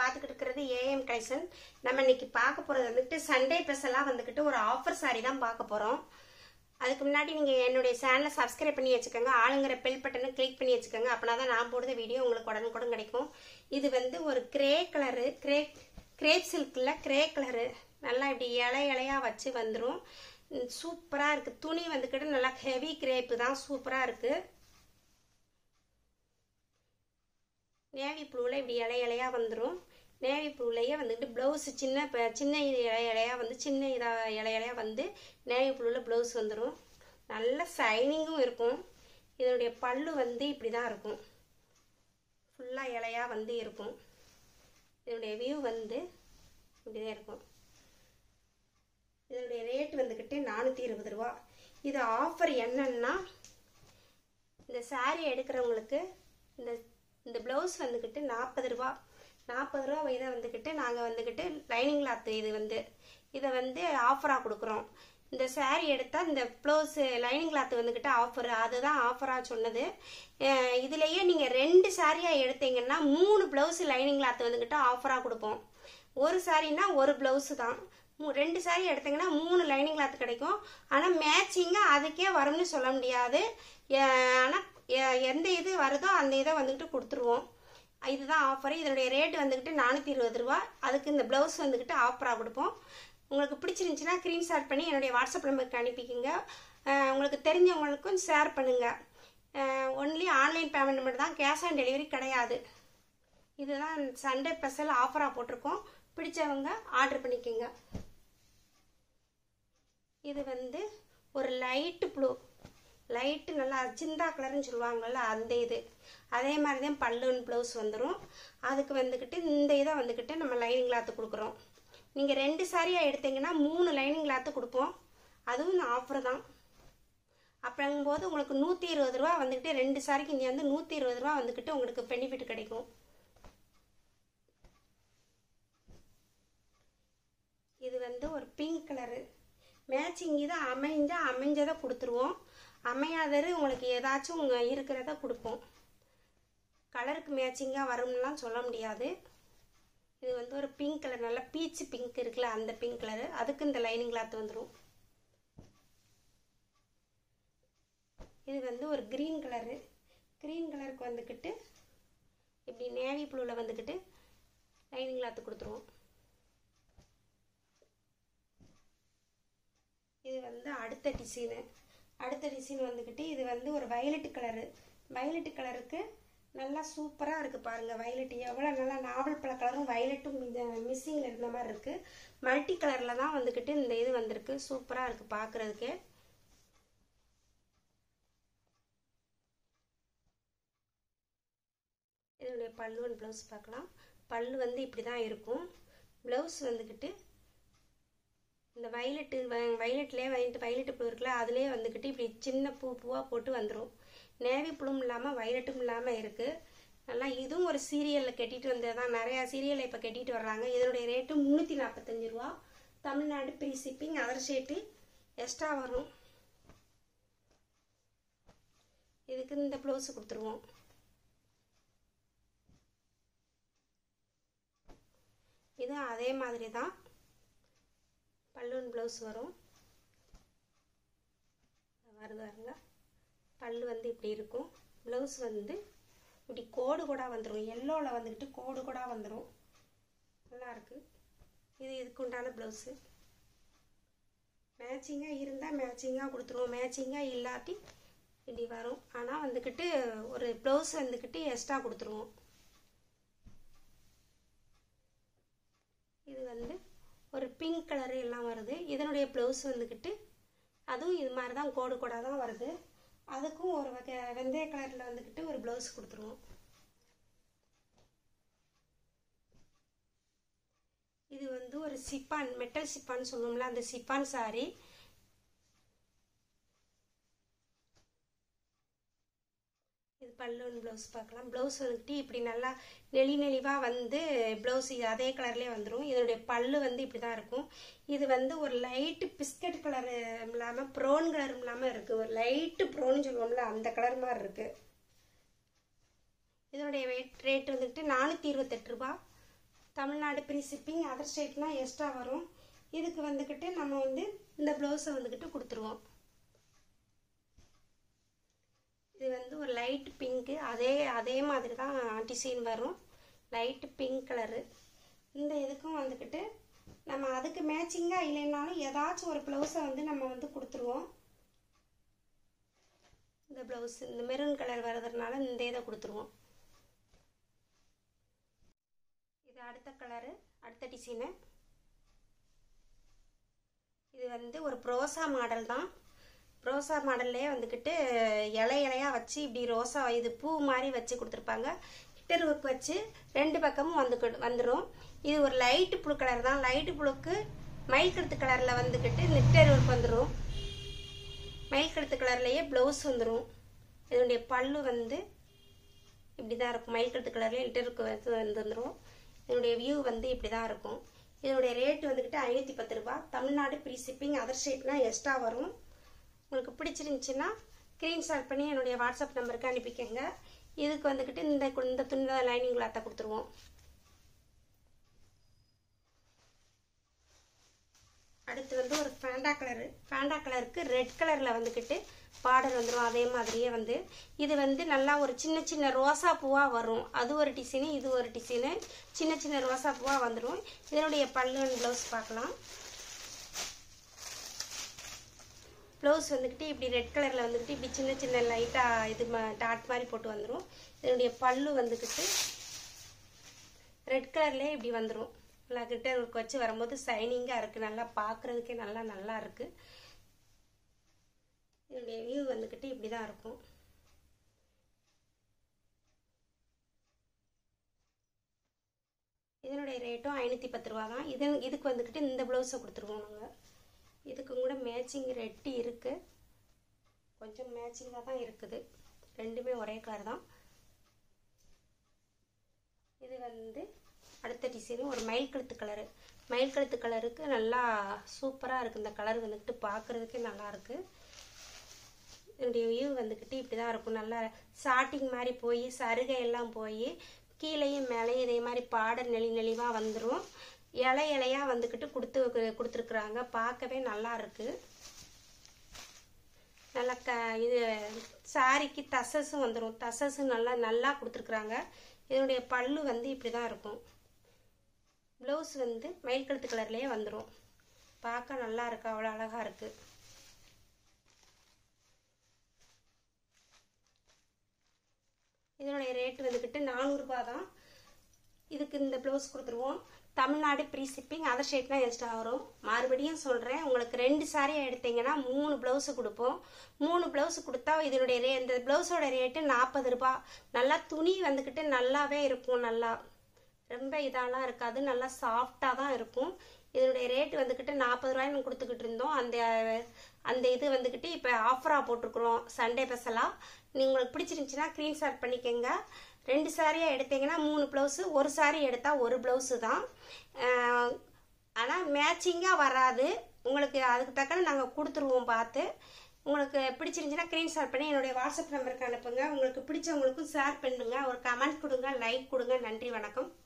பார்த்துக்கிட்டு இருக்கிறது AM Tyson நம்ம இன்னைக்கு பார்க்க போகிறது வந்துட்டு சண்டே ஸ்பெஷலாக வந்துக்கிட்டு ஒரு ஆஃபர் சாரி தான் பார்க்க போகிறோம் அதுக்கு முன்னாடி நீங்கள் என்னுடைய சேனலை சப்ஸ்கிரைப் பண்ணி வச்சுக்கோங்க ஆளுங்கிற பெல் பட்டனை கிளிக் பண்ணி வச்சுக்கோங்க அப்படின்னா தான் நான் போடுற வீடியோ உங்களுக்கு உடனுக்குடன் கிடைக்கும் இது வந்து ஒரு கிரே கலரு கிரே கிரேப் சில்கில் கிரே கலரு நல்லா இப்படி இலை இலையாக வச்சு வந்துடும் சூப்பராக இருக்குது துணி வந்துக்கிட்டு நல்லா ஹெவி கிரேப்பு தான் சூப்பராக இருக்குது நேவி ப்ளூவில் இப்படி இலை இலையாக வந்துடும் நேவி ப்ளூலையே வந்துட்டு ப்ளவுஸ் சின்ன இப்போ சின்ன இலை இலையாக வந்து சின்ன இதாக இலை இலையாக வந்து நேவி ப்ளூவில் ப்ளவுஸ் வந்துடும் நல்ல ஷைனிங்கும் இருக்கும் இதனுடைய பல்லு வந்து இப்படி தான் இருக்கும் ஃபுல்லாக இலையாக வந்து இருக்கும் இதனுடைய வியூ வந்து இப்படி தான் இருக்கும் இதனுடைய ரேட் வந்துக்கிட்டு நானூற்றி இருபது ரூபா இது ஆஃபர் என்னன்னா இந்த சாரீ எடுக்கிறவங்களுக்கு இந்த இந்த ப்ளவுஸ் வந்துக்கிட்டு நாற்பது ரூபா நாற்பது ரூபா இதை வந்துக்கிட்டு நாங்கள் வந்துக்கிட்டு லைனிங் கிளாத் இது வந்து இதை வந்து ஆஃபராக கொடுக்குறோம் இந்த சாரீ எடுத்தால் இந்த ப்ளவுஸ் லைனிங் கிளாத் வந்துக்கிட்டு ஆஃபர் அதுதான் ஆஃபராக சொன்னது இதுலேயே நீங்கள் ரெண்டு சாரியாக எடுத்தீங்கன்னா மூணு ப்ளவுஸ் லைனிங் கிளாத் வந்துக்கிட்டு ஆஃபராக கொடுப்போம் ஒரு சாரீனா ஒரு ப்ளவுஸு தான் ரெண்டு சாரீ எடுத்தீங்கன்னா மூணு லைனிங் கிளாத் கிடைக்கும் ஆனால் மேட்சிங்காக அதுக்கே வரும்னு சொல்ல முடியாது ஆனால் எந்த இது வருதோ அந்த இதை வந்துக்கிட்டு கொடுத்துருவோம் இதுதான் ஆஃபர் இதனுடைய ரேட் வந்துக்கிட்டு நானூற்றி இருபது ரூபா அதுக்கு இந்த ப்ளவுஸ் வந்துக்கிட்டு ஆஃபராக கொடுப்போம் உங்களுக்கு பிடிச்சிருந்துச்சின்னா ஸ்க்ரீன்ஷாட் பண்ணி என்னுடைய வாட்ஸ்அப் நம்பருக்கு அனுப்பிக்கிங்க உங்களுக்கு தெரிஞ்சவங்களுக்கும் ஷேர் பண்ணுங்கள் ஒன்லி ஆன்லைன் பேமெண்ட் மட்டும் தான் கேஷ் ஆன் டெலிவரி கிடையாது இதுதான் சண்டே ஸ்பெஷல் ஆஃபராக போட்டிருக்கோம் பிடிச்சவங்க ஆர்டர் பண்ணிக்கோங்க இது வந்து ஒரு லைட்டு ப்ளூ லைட்டு நல்லா அஜிந்தா கலர்னு சொல்லுவாங்கள்ல அந்த இது அதே மாதிரி தான் பல்லுன் ப்ளவுஸ் வந்துடும் அதுக்கு வந்துக்கிட்டு இந்த இதை வந்துக்கிட்டு நம்ம லைனிங் கிளாத்து கொடுக்குறோம் நீங்கள் ரெண்டு சாரியாக எடுத்தீங்கன்னா மூணு லைனிங் கிளாத்து கொடுப்போம் அதுவும் இந்த ஆஃபர் தான் அப்படிங்கும்போது உங்களுக்கு நூற்றி இருபது ரூபா வந்துக்கிட்டு ரெண்டு சாரிக்கு இங்கே வந்து நூற்றி இருபது ரூபா வந்துக்கிட்டு உங்களுக்கு பெனிஃபிட் கிடைக்கும் இது வந்து ஒரு பிங்க் கலரு மேட்சிங் இதை அமைஞ்சால் அமைஞ்சதை கொடுத்துருவோம் அமையாதது உங்களுக்கு ஏதாச்சும் உங்கள் இருக்கிறத கொடுப்போம் கலருக்கு மேட்சிங்காக வரும்லாம் சொல்ல முடியாது இது வந்து ஒரு பிங்க் கலர் நல்லா பீச் பிங்க் இருக்குல்ல அந்த பிங்க் கலரு அதுக்கு இந்த லைனிங் கிளாத் வந்துடும் இது வந்து ஒரு க்ரீன் கலரு க்ரீன் கலருக்கு வந்துக்கிட்டு இப்படி நேவி ப்ளூவில் வந்துக்கிட்டு லைனிங் கிளாத்து கொடுத்துருவோம் இது வந்து அடுத்த டிசைனு அடுத்த டிசைன் வந்துக்கிட்டு இது வந்து ஒரு வயலட்டு கலரு வயலட்டு கலருக்கு நல்லா சூப்பராக இருக்குது பாருங்கள் வயலட்டு எவ்வளோ நல்லா நாவல் பழ கலரும் வயலட்டும் மிஸ்ஸிங்கில் இருந்த மாதிரி இருக்குது மல்டி கலரில் தான் வந்துக்கிட்டு இந்த இது வந்திருக்கு சூப்பராக இருக்குது பார்க்குறதுக்கு இதனுடைய பல்லுவன் ப்ளவுஸ் பார்க்கலாம் பல்லு வந்து இப்படி தான் இருக்கும் ப்ளவுஸ் வந்துக்கிட்டு இந்த வயலட்டு வயலட்லேயே வயலட்டு வயலட்டு பூ இருக்குல்ல அதுலேயே வந்துக்கிட்டு இப்படி சின்ன பூ பூவாக போட்டு வந்துடும் நேவி புழும் இல்லாமல் வயலட்டும் இல்லாமல் இருக்குது நல்லா இதுவும் ஒரு சீரியலில் கட்டிட்டு வந்தது தான் நிறையா சீரியலை இப்போ கட்டிட்டு வர்றாங்க இதனுடைய ரேட்டு முந்நூற்றி நாற்பத்தஞ்சு ரூபா Tamil Nadu free shipping other state extra வரும் இதுக்கு இந்த ப்ளவுஸ் கொடுத்துருவோம் இதுவும் அதே மாதிரி தான் பல்லுன் ப்ளவுஸ் வரும் வருதாருங்க பல்லு வந்து இப்படி இருக்கும் ப்ளவுஸ் வந்து இப்படி கோடு கூட வந்துடும் எல்லோவில் வந்துக்கிட்டு கோடு கூட வந்துடும் நல்லாயிருக்கு இது இதுக்கு உண்டான ப்ளவுஸு மேட்சிங்காக இருந்தால் மேட்சிங்காக கொடுத்துருவோம் மேட்சிங்காக இல்லாட்டி இப்படி வரும் ஆனால் வந்துக்கிட்டு ஒரு ப்ளவுஸ் வந்துக்கிட்டு எக்ஸ்ட்ரா கொடுத்துருவோம் இது வந்து ஒரு பிங்க் கலரு எல்லாம் வருது இதனுடைய ப்ளவுஸ் வந்துக்கிட்டு அதுவும் இது மாதிரி தான் கோடு கோடாக தான் வருது அதுக்கும் ஒரு வகை வெந்தய கலரில் வந்துக்கிட்டு ஒரு ப்ளவுஸ் கொடுத்துருவோம் இது வந்து ஒரு சிப்பான் மெட்டல் சிப்பான்னு சொல்லுவோம்ல அந்த சிப்பான் சாரி இது பல்லுவன் ப்ளவுஸ் பார்க்கலாம் ப்ளவுஸ் வந்துட்டு இப்படி நல்லா நெளி நெளிவாக வந்து ப்ளவுஸ் அதே கலர்லேயே வந்துடும் இதனுடைய பல்லு வந்து இப்படி தான் இருக்கும் இது வந்து ஒரு லைட்டு பிஸ்கட் கலர் இல்லாமல் ப்ரௌன் கலரும் இல்லாமல் இருக்குது ஒரு லைட்டு ப்ரௌன் சொல்லுவோம்ல அந்த கலர் மாதிரி இருக்குது இதனுடைய வெயிட் ரேட் வந்துட்டு நானூற்றி இருபத்தெட்டு ரூபா தமிழ்நாடு ஃப்ரீ ஷிப்பிங் அதர் ஸ்டேட்லாம் எக்ஸ்ட்ரா வரும் இதுக்கு வந்துக்கிட்டு நம்ம வந்து இந்த ப்ளவுஸை வந்துக்கிட்டு கொடுத்துருவோம் இது வந்து ஒரு லைட் பிங்க்கு அதே அதே மாதிரி தான் டிசைன் வரும் லைட் பிங்க் கலரு இந்த இதுக்கும் வந்துக்கிட்டு நம்ம அதுக்கு மேட்சிங்காக இல்லைன்னாலும் ஏதாச்சும் ஒரு ப்ளவுஸை வந்து நம்ம வந்து கொடுத்துருவோம் இந்த ப்ளவுஸ் இந்த மெரூன் கலர் வர்றதுனால இந்த இதை கொடுத்துருவோம் இது அடுத்த கலரு அடுத்த டிசைனு இது வந்து ஒரு ப்ரோசா மாடல் தான் ரோசா மாடல்லே வந்துக்கிட்டு இலை இலையாக வச்சு இப்படி ரோசா இது பூ மாதிரி வச்சு கொடுத்துருப்பாங்க கிட்டர் ஒர்க் வச்சு ரெண்டு பக்கமும் வந்து வந்துடும் இது ஒரு லைட்டு புழு கலர் தான் லைட்டு புழுக்கு மயில் கழுத்து கலரில் வந்துக்கிட்டு நிட்டர் ஒர்க் வந்துடும் மயில் கழுத்து கலர்லேயே ப்ளவுஸ் வந்துடும் இதனுடைய பல்லு வந்து இப்படி தான் இருக்கும் மயில் கழுத்து கலர்லேயே லிட்டர் ஒர்க் வந்து வந்துடும் இதனுடைய வியூ வந்து இப்படி தான் இருக்கும் இதனுடைய ரேட் வந்துக்கிட்டு ஐநூற்றி பத்து ரூபா தமிழ்நாடு ப்ரீ ஷிப்பிங் அதர் ஸ்டேட்னா எக்ஸ்ட்ரா வரும் உங்களுக்கு பிடிச்சிருந்துச்சின்னா ஸ்க்ரீன்ஷாட் பண்ணி என்னுடைய வாட்ஸ்அப் நம்பருக்கு அனுப்பிக்கங்க இதுக்கு வந்துக்கிட்டு இந்த இந்த துணி லைனிங் கிளாத்தை கொடுத்துருவோம் அடுத்து வந்து ஒரு ஃபேண்டா கலரு ஃபேண்டா கலருக்கு ரெட் கலரில் வந்துக்கிட்டு பார்டர் வந்துடும் அதே மாதிரியே வந்து இது வந்து நல்லா ஒரு சின்ன சின்ன ரோசா பூவாக வரும் அது ஒரு டிசைனு இது ஒரு டிசைனு சின்ன சின்ன ரோசா பூவாக வந்துடும் இதனுடைய பல்லு அண்ட் ப்ளவுஸ் பார்க்கலாம் ப்ளவுஸ் வந்துக்கிட்டு இப்படி ரெட் கலரில் வந்துக்கிட்டு இப்படி சின்ன சின்ன லைட்டாக இது டாட் மாதிரி போட்டு வந்துடும் இதனுடைய பல்லு வந்துக்கிட்டு ரெட் கலர்லேயே இப்படி வந்துடும் நல்லா கிட்ட வச்சு வரும்போது சைனிங்காக இருக்குது நல்லா பார்க்குறதுக்கே நல்லா நல்லா இருக்குது இதனுடைய வியூ வந்துக்கிட்டு இப்படி தான் இருக்கும் இதனுடைய ரேட்டும் ஐநூற்றி பத்து ரூபா தான் இது இதுக்கு வந்துக்கிட்டு இந்த ப்ளவுஸை கொடுத்துருவோம் நாங்கள் இதுக்கு கூட மேட்சிங் ரெட்டி இருக்குது கொஞ்சம் மேட்சிங்காக தான் இருக்குது ரெண்டுமே ஒரே கலர் தான் இது வந்து அடுத்த டிசைனு ஒரு மயில் கழுத்து கலரு மயில் கழுத்து கலருக்கு நல்லா சூப்பராக இருக்குது இந்த கலர் வந்துக்கிட்டு பார்க்குறதுக்கே நல்லா இருக்குது என்னுடைய வியூ வந்துக்கிட்டு இப்படி தான் இருக்கும் நல்லா சாட்டிங் மாதிரி போய் சருகை எல்லாம் போய் கீழேயும் மேலேயும் இதே மாதிரி பாடர் நெளி நெளிவாக வந்துடும் இலை இலையாக வந்துக்கிட்டு கொடுத்து கொடுத்துருக்குறாங்க பார்க்கவே நல்லா இருக்கு நல்லா க இது சாரிக்கு தசஸும் வந்துடும் தசஸும் நல்லா நல்லா கொடுத்துருக்குறாங்க இதனுடைய பல்லு வந்து இப்படி தான் இருக்கும் ப்ளவுஸ் வந்து மயில் கழுத்து கலர்லேயே வந்துடும் பார்க்க நல்லா இருக்கு அவ்வளோ அழகாக இருக்குது இதனுடைய ரேட் வந்துக்கிட்டு நானூறுரூபா தான் இதுக்கு இந்த ப்ளவுஸ் கொடுத்துருவோம் தமிழ்நாடு ப்ரீ ஷிப்பிங் அதர் ஷேட்னா எக்ஸ்ட்ரா வரும் மறுபடியும் சொல்கிறேன் உங்களுக்கு ரெண்டு சாரீ எடுத்தீங்கன்னா மூணு ப்ளவுஸு கொடுப்போம் மூணு ப்ளவுஸு கொடுத்தா இதனுடைய ரே இந்த ப்ளவுஸோட ரேட்டு நாற்பது ரூபா நல்லா துணி வந்துக்கிட்டு நல்லாவே இருக்கும் நல்லா ரொம்ப இதெல்லாம் இருக்காது நல்லா சாஃப்டாக தான் இருக்கும் இதனுடைய ரேட் வந்துக்கிட்டு நாற்பது ரூபாய்னு கொடுத்துக்கிட்டு இருந்தோம் அந்த அந்த இது வந்துக்கிட்டு இப்போ ஆஃபராக போட்டிருக்குறோம் சண்டே ஸ்பெஷலாக நீங்கள் உங்களுக்கு பிடிச்சிருந்துச்சின்னா ஸ்க்ரீன்ஷாட் பண்ணிக்கோங்க ரெண்டு சாரியாக எடுத்தீங்கன்னா மூணு ப்ளவுஸு ஒரு சாரி எடுத்தால் ஒரு ப்ளவுஸு தான் ஆனால் மேட்சிங்காக வராது உங்களுக்கு அதுக்கு தக்கன நாங்கள் கொடுத்துருவோம் பார்த்து உங்களுக்கு பிடிச்சிருந்துச்சின்னா ஸ்க்ரீன்ஷாட் பண்ணி என்னுடைய வாட்ஸ்அப் நம்பருக்கு அனுப்புங்க உங்களுக்கு பிடிச்சவங்களுக்கும் ஷேர் பண்ணுங்க ஒரு கமெண்ட் கொடுங்க லைக் கொடுங்க நன்றி வணக்கம்